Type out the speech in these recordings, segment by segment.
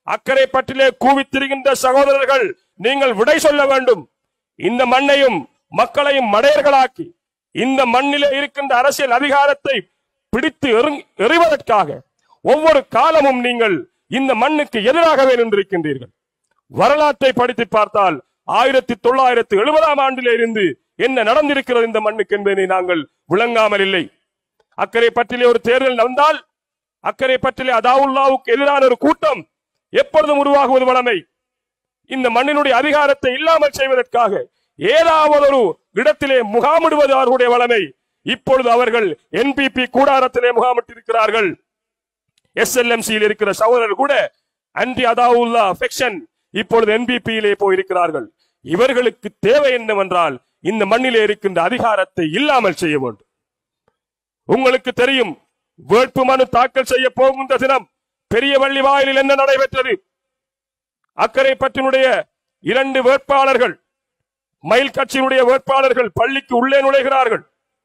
அக்கறை பற்றிலே கூவித்திருக்கின்ற சகோதரர்கள் நீங்கள் விடை சொல்ல வேண்டும் இந்த மண்ணையும் மக்களையும் மடையர்களாக்கி இந்த மண்ணிலே இருக்கின்ற அரசியல் அதிகாரத்தை பிடித்து எறிங்- எறிவதற்காக ஒவ்வொரு காலமும் நீங்கள் இந்த மண்ணுக்கு எதிராகவே நின்றிருக்கின்றீர்கள் வரலாற்றை படித்து பார்த்தால் ஆயிரத்தி தொள்ளாயிரத்தி எழுபதாம் ஆண்டிலே இருந்து என்ன நடந்திருக்கிறது இந்த மண்ணுக்கு என்பதை நாங்கள் விளங்காமல் இல்லை அக்கறை பற்றிலே ஒரு தேர்தல் நடந்தால் அக்கறை பற்றிலே அதாவுல்லாவுக்கு எதிரான ஒரு கூட்டம் எப்பொழுதும் உருவாகுவது வளமை இந்த மண்ணினுடைய அதிகாரத்தை இல்லாமல் செய்வதற்காக ஏதாவது ஒரு இடத்திலே முகாமிடுவது அவர்களுடைய வளமை இப்பொழுது அவர்கள் என்பிபி கூடாரத்திலே முகாமிட்டிருக்கிறார்கள் எஸ்எல்எம்சியில் இருக்கிற சகோதரர் கூட அன்டி அதாவுல்லா ஃபெக்ஷன் இப்பொழுது என்பிபியிலே போயிருக்கிறார்கள் இவர்களுக்கு தேவை என்னவென்றால் இந்த மண்ணிலே இருக்கின்ற அதிகாரத்தை இல்லாமல் செய்ய வேண்டும் உங்களுக்கு தெரியும் வேட்பு மனு தாக்கல் செய்ய போகின்ற தினம் பெரிய வள்ளி வாயிலில் என்ன நடைபெற்றது அக்கறை பற்றினுடைய இரண்டு வேட்பாளர்கள் மயில் கட்சியினுடைய வேட்பாளர்கள் பள்ளிக்கு உள்ளே நுழைகிறார்கள்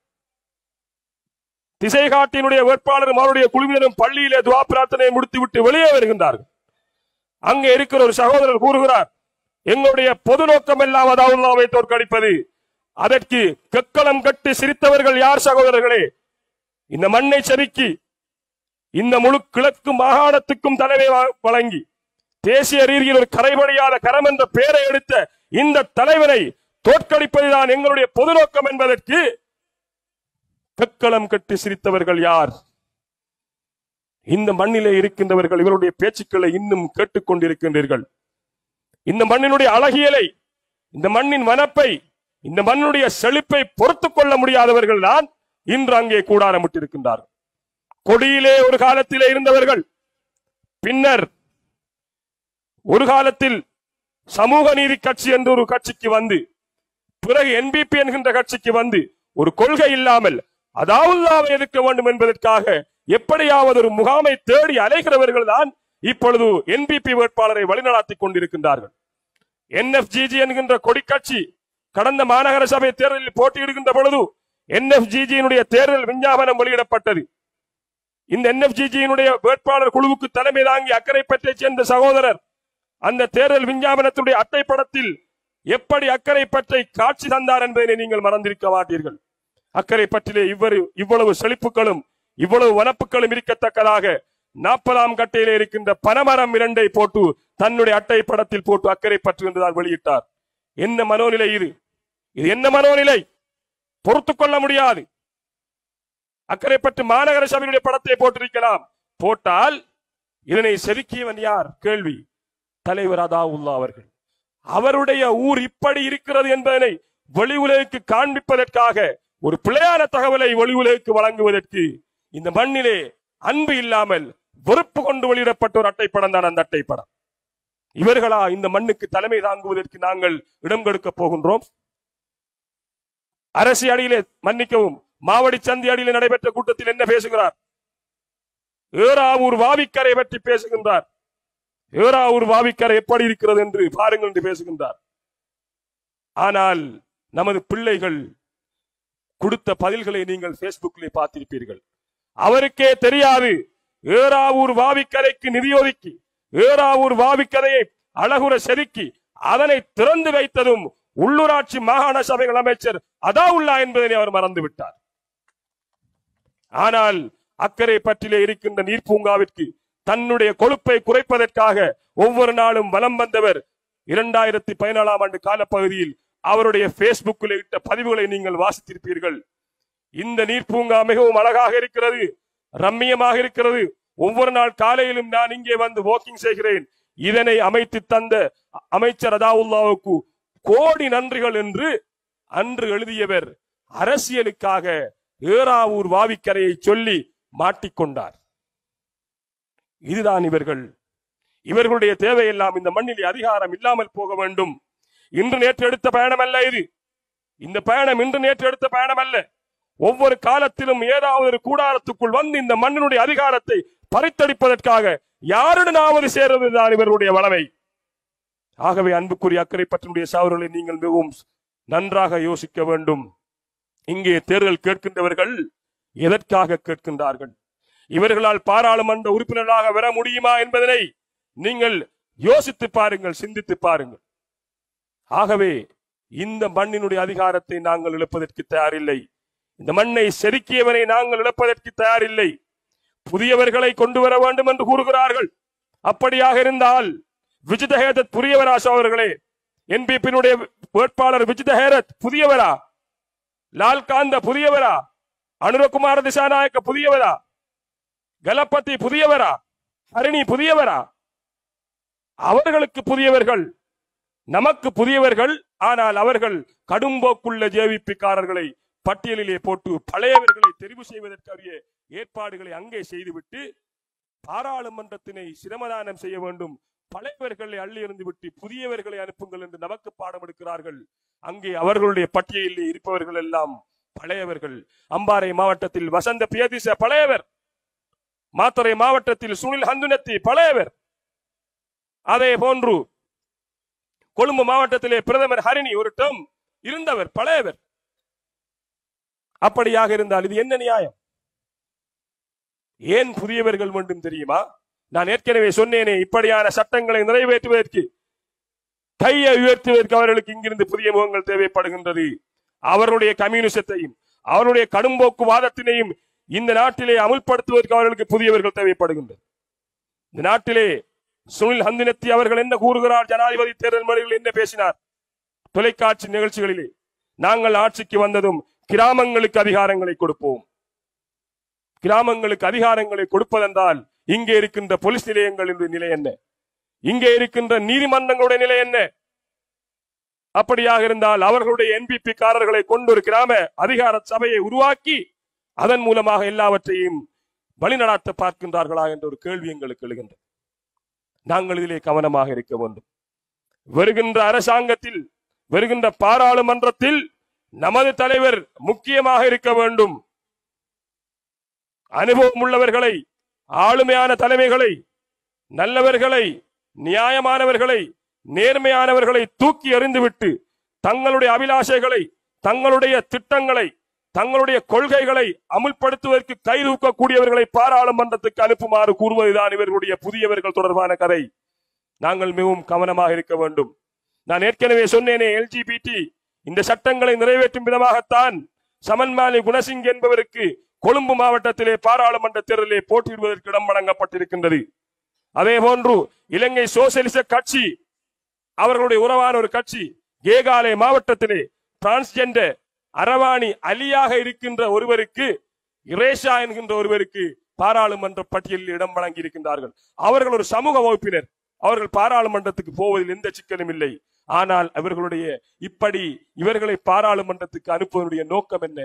திசைகாட்டினுடைய வேட்பாளரும் அவருடைய குழுவினரும் பள்ளியிலே துவா பிரார்த்தனையை முடித்துவிட்டு வெளியே வருகின்றார்கள் அங்கே இருக்கிற ஒரு சகோதரர் கூறுகிறார் எங்களுடைய பொது நோக்கம் எல்லாம் அதாவுல்லாவை தோற்கடிப்பது அதற்கு கக்களம் கட்டி சிரித்தவர்கள் யார் சகோதரர்களே இந்த மண்ணை செதுக்கி இந்த முழு கிழக்கு மாகாணத்துக்கும் தலைமை வா- வழங்கி தேசிய ரீதியில் ஒரு கரைபடியாத கரம் என்ற பெயரை எடுத்த இந்த தலைவரை தோற்கடிப்பதுதான் எங்களுடைய பொது நோக்கம் என்பதற்கு கக்களம் கட்டி சிரித்தவர்கள் யார் இந்த மண்ணிலே இருக்கின்றவர்கள் இவருடைய பேச்சுக்களை இன்னும் கேட்டுக்கொண்டிருக்கின்றீர்கள் இந்த மண்ணினுடைய அழகியலை இந்த மண்ணின் வனப்பை இந்த மண்ணுடைய செழிப்பை பொறுத்துக் கொள்ள முடியாதவர்கள் தான் இன்று அங்கே கூடாரமிட்டிருக்கின்றார்கள் கொடியிலே ஒரு காலத்திலே இருந்தவர்கள் பின்னர் ஒரு காலத்தில் சமூக நீதி கட்சி என்ற ஒரு கட்சிக்கு வந்து பிறகு என்பிபி என்கின்ற கட்சிக்கு வந்து ஒரு கொள்கை இல்லாமல் அதாவுல்லாவை எதிர்க்க வேண்டும் என்பதற்காக எப்படியாவது ஒரு முகாமை தேடி அலைகிறவர்கள் தான் இப்பொழுது என்பிபி வேட்பாளரை வழிநடாத்திக் கொண்டிருக்கின்றார்கள் என்எஃப்ஜிஜி என்கின்ற கொடி கட்சி கடந்த மாநகர சபை தேர்தலில் போட்டியிடுகின்ற பொழுது என்எஃப்ஜிஜியினுடைய தேர்தல் விஞ்ஞாபனம் வெளியிடப்பட்டது இந்த என்எஃப்ஜிஜியினுடைய வேட்பாளர் குழுவுக்கு தலைமை தாங்கி அக்கரைப்பற்றைச் சேர்ந்த சகோதரர் அந்த தேர்தல் விஞ்ஞாபனத்துடைய அட்டைப்படத்தில் எப்படி அக்கறை பற்றை காட்சி தந்தார் என்பதை நீங்கள் மறந்திருக்க மாட்டீர்கள் அக்கறை பற்றிலே இவ்வரு இவ்வளவு செழிப்புகளும் இவ்வளவு வனப்புகளும் இருக்கத்தக்கதாக நாற்பதாம் கட்டையிலே இருக்கின்ற பனமரம் இரண்டை போட்டு தன்னுடைய அட்டை படத்தில் போட்டு அக்கறை பற்று என்றுதான் வெளியிட்டார் என்ன மனோநிலை இது இது என்ன மனோநிலை பொறுத்துக் கொள்ள முடியாது அக்கறை பற்று மாநகர சபையினுடைய படத்தை போட்டிருக்கலாம் போட்டால் இதனை செதுக்கியவன் யார் கேள்வி தலைவர் அதாவுல்லா அவர்கள் அவருடைய ஊர் இப்படி இருக்கிறது என்பதனை வெளி உலகுக்கு காண்பிப்பதற்காக ஒரு பிழையான தகவலை வெளி உலகுக்கு வழங்குவதற்கு இந்த மண்ணிலே அன்பு இல்லாமல் வெறுப்பு கொண்டு வெளியிடப்பட்ட ஒரு அட்டைப்படம் தான் அந்த அட்டைப்படம் இவர்களா இந்த மண்ணுக்கு தலைமை தாங்குவதற்கு நாங்கள் இடம் கொடுக்க போகின்றோம் அரசு அடியிலே மன்னிக்கவும் மாவடி சந்தி அடியிலே நடைபெற்ற கூட்டத்தில் என்ன பேசுகிறார் ஏறாவூர் வாவிக்கரை பற்றி பேசுகின்றார் ஏறாவூர் வாவிக்கரை எப்படி இருக்கிறது என்று பாருங்கள் என்று பேசுகின்றார் ஆனால் நமது பிள்ளைகள் கொடுத்த பதில்களை நீங்கள் பேஸ்புக்கிலே பார்த்திருப்பீர்கள் அவருக்கே தெரியாது ஏறாவூர் வாவிக்கரைக்கு நிதி ஒதுக்கி ஏறாவூர் வாவிக்கரையை அழகுற செதுக்கி அதனை திறந்து வைத்ததும் உள்ளூராட்சி மாகாண சபைகள் அமைச்சர் அதாவுல்லா என்பதனை அவர் மறந்து விட்டார் ஆனால் அக்கறை பற்றிலே இருக்கின்ற நீர் பூங்காவிற்கு தன்னுடைய கொழுப்பை குறைப்பதற்காக ஒவ்வொரு நாளும் வலம் வந்தவர் இரண்டாயிரத்தி பதினாலாம் ஆண்டு காலப்பகுதியில் அவருடைய பேஸ்புக்கில் இட்ட பதிவுகளை நீங்கள் வாசித்திருப்பீர்கள் இந்த நீர் பூங்கா மிகவும் அழகாக இருக்கிறது ரம்மியமாக இருக்கிறது ஒவ்வொரு நாள் காலையிலும் நான் இங்கே வந்து வாக்கிங் செய்கிறேன் இதனை அமைத்து தந்த அமைச்சர் அதாவுல்லாவுக்கு கோடி நன்றிகள் என்று அன்று எழுதியவர் அரசியலுக்காக ஏறாவூர் வாவிக்கரையை சொல்லி மாட்டிக்கொண்டார் இதுதான் இவர்கள் இவர்களுடைய தேவையெல்லாம் இந்த மண்ணிலே அதிகாரம் இல்லாமல் போக வேண்டும் இன்று நேற்று எடுத்த பயணம் அல்ல இது இந்த பயணம் இன்று நேற்று எடுத்த பயணம் அல்ல ஒவ்வொரு காலத்திலும் ஏதாவது ஒரு கூடாரத்துக்குள் வந்து இந்த மண்ணினுடைய அதிகாரத்தை பறித்தடிப்பதற்காக யாருடனாவது சேர்வதுதான் இவர்களுடைய வளமை ஆகவே அன்புக்குரிய அக்கறை பற்றினுடைய சாவர்களை நீங்கள் மிகவும் நன்றாக யோசிக்க வேண்டும் இங்கே தேர்தல் கேட்கின்றவர்கள் எதற்காக கேட்கின்றார்கள் இவர்களால் பாராளுமன்ற உறுப்பினராக வர முடியுமா என்பதனை நீங்கள் யோசித்து பாருங்கள் சிந்தித்து பாருங்கள் ஆகவே இந்த மண்ணினுடைய அதிகாரத்தை நாங்கள் இழப்பதற்கு தயாரில்லை இந்த மண்ணை செதுக்கியவனை நாங்கள் இழப்பதற்கு தயாரில்லை புதியவர்களை கொண்டு வர வேண்டும் என்று கூறுகிறார்கள் அப்படியாக இருந்தால் விஜித ஹேரத் புதியவரா சோழர்களே என்பிபியினுடைய வேட்பாளர் விஜித ஹேரத் புதியவரா லால்காந்த புதியவரா அனுரகுமார திசாநாயக்க புதியவரா கலப்பதி புதியவரா ஹரிணி புதியவரா அவர்களுக்கு புதியவர்கள் நமக்கு புதியவர்கள் ஆனால் அவர்கள் கடும்போக்குள்ள ஜேவிபிக்காரர்களை பட்டியலிலே போட்டு பழையவர்களை தெரிவு செய்வதற்குரிய ஏற்பாடுகளை அங்கே செய்துவிட்டு பாராளுமன்றத்தினை சிரமதானம் செய்ய வேண்டும் பழையவர்களை அள்ளி இருந்து விட்டு புதியவர்களை அனுப்புங்கள் என்று நமக்கு பாடம் எடுக்கிறார்கள் அங்கே அவர்களுடைய பட்டியலில் இருப்பவர்கள் எல்லாம் பழையவர்கள் அம்பாறை மாவட்டத்தில் வசந்த பியதிச பழையவர் மாத்தறை மாவட்டத்தில் சுனில் ஹந்துனத்தி பழையவர் அதே போன்று கொழும்பு மாவட்டத்திலே பிரதமர் ஹரிணி ஒரு டேம் இருந்தவர் பழையவர் அப்படியாக இருந்தால் இது என்ன நியாயம் ஏன் புதியவர்கள் வேண்டும் தெரியுமா நான் ஏற்கனவே சொன்னேனே இப்படியான சட்டங்களை நிறைவேற்றுவதற்கு கையை உயர்த்துவதற்கு அவர்களுக்கு இங்கிருந்து புதிய முகங்கள் தேவைப்படுகின்றது அவருடைய கம்யூனிசத்தையும் அவருடைய கடும்போக்கு வாதத்தினையும் இந்த நாட்டிலே அமுல்படுத்துவதற்கு அவர்களுக்கு புதியவர்கள் தேவைப்படுகின்றது இந்த நாட்டிலே சுனில் ஹந்தினத்தி அவர்கள் என்ன கூறுகிறார் ஜனாதிபதி தேர்தல் மொழிகள் என்ன பேசினார் தொலைக்காட்சி நிகழ்ச்சிகளிலே நாங்கள் ஆட்சிக்கு வந்ததும் கிராமங்களுக்கு அதிகாரங்களை கொடுப்போம் கிராமங்களுக்கு அதிகாரங்களை கொடுப்பதென்றால் இங்கே இருக்கின்ற போலீஸ் நிலையங்களின் நிலை என்ன இங்கே இருக்கின்ற நீதிமன்றங்களுடைய நிலை என்ன அப்படியாக இருந்தால் அவர்களுடைய என்பிபி காரர்களை கொண்டு ஒரு கிராம அதிகார சபையை உருவாக்கி அதன் மூலமாக எல்லாவற்றையும் வழிநடாத்த பார்க்கின்றார்களா என்ற ஒரு கேள்வி எங்களுக்கு எழுகின்றது நாங்கள் இதிலே கவனமாக இருக்க வேண்டும் வருகின்ற அரசாங்கத்தில் வருகின்ற பாராளுமன்றத்தில் நமது தலைவர் முக்கியமாக இருக்க வேண்டும் அனுபவம் உள்ளவர்களை ஆளுமையான தலைமைகளை நல்லவர்களை நியாயமானவர்களை நேர்மையானவர்களை தூக்கி எறிந்துவிட்டு தங்களுடைய அபிலாஷைகளை தங்களுடைய திட்டங்களை தங்களுடைய கொள்கைகளை அமுல்படுத்துவதற்கு கை தூக்கக்கூடியவர்களை பாராளுமன்றத்துக்கு அனுப்புமாறு கூறுவதுதான் இவர்களுடைய புதியவர்கள் தொடர்பான கதை நாங்கள் மிகவும் கவனமாக இருக்க வேண்டும் நான் ஏற்கனவே சொன்னேனே எல்ஜிபிடி இந்த சட்டங்களை நிறைவேற்றும் விதமாகத்தான் சமன்மாலி குணசிங் என்பவருக்கு கொழும்பு மாவட்டத்திலே பாராளுமன்ற தேர்தலிலே போட்டியிடுவதற்கு இடம் வழங்கப்பட்டிருக்கின்றது அதே போன்று இலங்கை சோசியலிச கட்சி அவர்களுடைய உறவான ஒரு கட்சி கேகாலே மாவட்டத்திலே டிரான்ஸ்ஜெண்டர் அரவாணி அலியாக இருக்கின்ற ஒருவருக்கு இரேஷா என்கின்ற ஒருவருக்கு பாராளுமன்ற பட்டியலில் இடம் வழங்கி இருக்கின்றார்கள் அவர்கள் ஒரு சமூக வகுப்பினர் அவர்கள் பாராளுமன்றத்துக்கு போவதில் எந்த சிக்கலும் இல்லை ஆனால் அவர்களுடைய இப்படி இவர்களை பாராளுமன்றத்துக்கு அனுப்புவதனுடைய நோக்கம் என்ன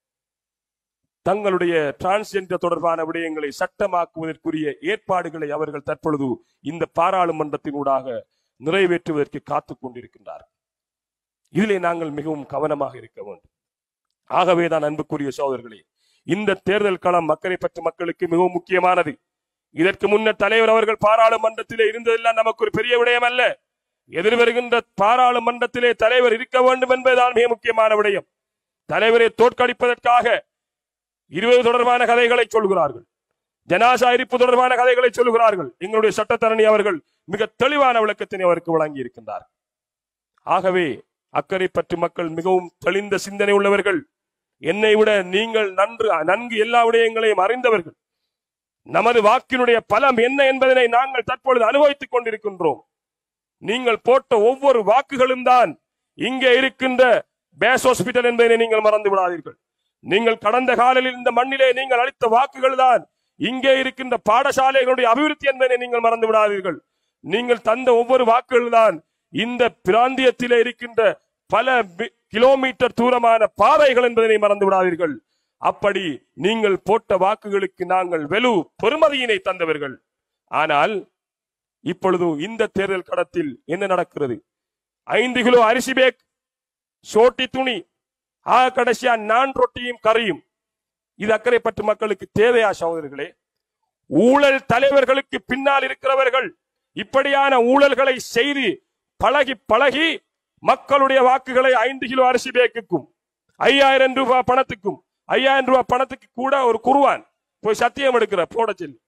தங்களுடைய டிரான்ஸ்ஜெண்டர் தொடர்பான விடயங்களை சட்டமாக்குவதற்குரிய ஏற்பாடுகளை அவர்கள் தற்பொழுது இந்த பாராளுமன்றத்தினூடாக நிறைவேற்றுவதற்கு காத்துக் கொண்டிருக்கின்றார்கள் இதிலே நாங்கள் மிகவும் கவனமாக இருக்க வேண்டும் ஆகவேதான் அன்புக்குரிய சோதர்களே இந்த தேர்தல் களம் மக்களை பற்றி மக்களுக்கு மிகவும் முக்கியமானது இதற்கு முன்னர் தலைவர் அவர்கள் பாராளுமன்றத்திலே இருந்ததெல்லாம் நமக்கு ஒரு பெரிய விடயம் அல்ல எதிர்வருகின்ற பாராளுமன்றத்திலே தலைவர் இருக்க வேண்டும் என்பதுதான் மிக முக்கியமான விடயம் தலைவரை தோற்கடிப்பதற்காக இருபது தொடர்பான கதைகளை சொல்கிறார்கள் ஜனாசா இருப்பு தொடர்பான கதைகளை சொல்கிறார்கள் எங்களுடைய சட்டத்தரணி அவர்கள் மிக தெளிவான விளக்கத்தினை அவருக்கு வழங்கி இருக்கின்றார் ஆகவே அக்கறை பற்றி மக்கள் மிகவும் தெளிந்த சிந்தனை உள்ளவர்கள் என்னை விட நீங்கள் நன்று நன்கு எல்லா விடயங்களையும் அறிந்தவர்கள் நமது வாக்கினுடைய பலம் என்ன என்பதனை நாங்கள் தற்பொழுது அனுபவித்துக் கொண்டிருக்கின்றோம் நீங்கள் போட்ட ஒவ்வொரு வாக்குகளும் தான் இங்கே இருக்கின்ற பேஸ் ஹாஸ்பிட்டல் என்பதனை நீங்கள் மறந்து விடாதீர்கள் நீங்கள் கடந்த காலையில் இந்த மண்ணிலே நீங்கள் அளித்த வாக்குகள் தான் இங்கே இருக்கின்ற பாடசாலைகளுடைய அபிவிருத்தி என்பதை நீங்கள் மறந்து விடாதீர்கள் நீங்கள் தந்த ஒவ்வொரு வாக்குகள் தான் இந்த பிராந்தியத்திலே இருக்கின்ற பல மி- கிலோமீட்டர் தூரமான பாதைகள் என்பதனை மறந்து விடாதீர்கள் அப்படி நீங்கள் போட்ட வாக்குகளுக்கு நாங்கள் வெலு பெருமதியினை தந்தவர்கள் ஆனால் இப்பொழுது இந்த தேர்தல் கடத்தில் என்ன நடக்கிறது ஐந்து கிலோ அரிசி பேக் சோட்டி துணி ஆக கடைசியா நான் ரொட்டியும் கறியும் இது அக்கறைப்பட்டு மக்களுக்கு தேவையா சகோதரர்களே ஊழல் தலைவர்களுக்கு பின்னால் இருக்கிறவர்கள் இப்படியான ஊழல்களை செய்து பழகி பழகி மக்களுடைய வாக்குகளை ஐந்து கிலோ அரிசி பேக்குக்கும் ஐயாயிரம் ரூபாய் பணத்துக்கும் ஐயாயிரம் ரூபாய் பணத்துக்கு கூட ஒரு குருவான் போய் சத்தியம் எடுக்கிற போட சொல்லி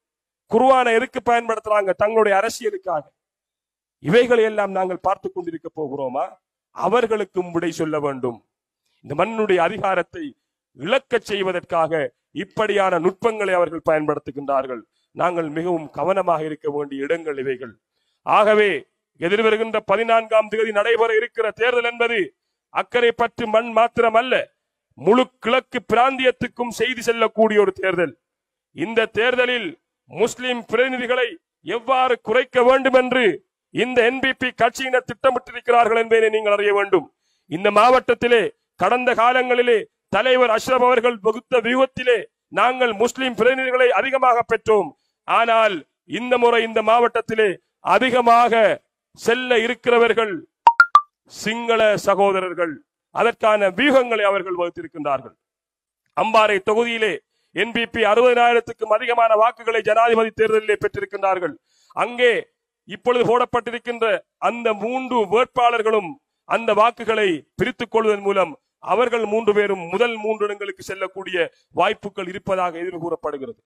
குர்ஆனை எதுக்கு பயன்படுத்துறாங்க தங்களுடைய அரசியலுக்காக இவைகளை எல்லாம் நாங்கள் பார்த்து கொண்டிருக்க போகிறோமா அவர்களுக்கும் விடை சொல்ல வேண்டும் இந்த மண்ணுடைய அதிகாரத்தை இழக்கச் செய்வதற்காக இப்படியான நுட்பங்களை அவர்கள் பயன்படுத்துகின்றார்கள் நாங்கள் மிகவும் கவனமாக இருக்க வேண்டிய இடங்கள் இவைகள் ஆகவே எதிர்வருகின்ற பதினான்காம் தேதி நடைபெற இருக்கிற தேர்தல் என்பது அக்கறை பற்று மண் மாத்திரம் அல்ல முழு கிழக்கு பிராந்தியத்துக்கும் செய்தி செல்லக்கூடிய ஒரு தேர்தல் இந்த தேர்தலில் முஸ்லிம் பிரதிநிதிகளை எவ்வாறு குறைக்க வேண்டும் என்று இந்த என்பிபி கட்சியினர் திட்டமிட்டிருக்கிறார்கள் என்பதை நீங்கள் அறிய வேண்டும் இந்த மாவட்டத்திலே கடந்த காலங்களிலே தலைவர் அஷ்ரப் அவர்கள் வகுத்த வியூகத்திலே நாங்கள் முஸ்லிம் பிரதிநிதிகளை அதிகமாக பெற்றோம் ஆனால் இந்த முறை இந்த மாவட்டத்திலே அதிகமாக செல்ல இருக்கிறவர்கள் சிங்கள சகோதரர்கள் அதற்கான வியூகங்களை அவர்கள் வகுத்திருக்கின்றார்கள் அம்பாறை தொகுதியிலே என்பிபி அறுபதாயிரத்துக்கும் அதிகமான வாக்குகளை ஜனாதிபதி தேர்தலிலே பெற்றிருக்கின்றார்கள் அங்கே இப்பொழுது போடப்பட்டிருக்கின்ற அந்த மூன்று வேட்பாளர்களும் அந்த வாக்குகளை பிரித்துக் கொள்வதன் மூலம் அவர்கள் மூன்று பேரும் முதல் மூன்று இடங்களுக்கு செல்லக்கூடிய வாய்ப்புகள் இருப்பதாக எதிர்கூறப்படுகிறது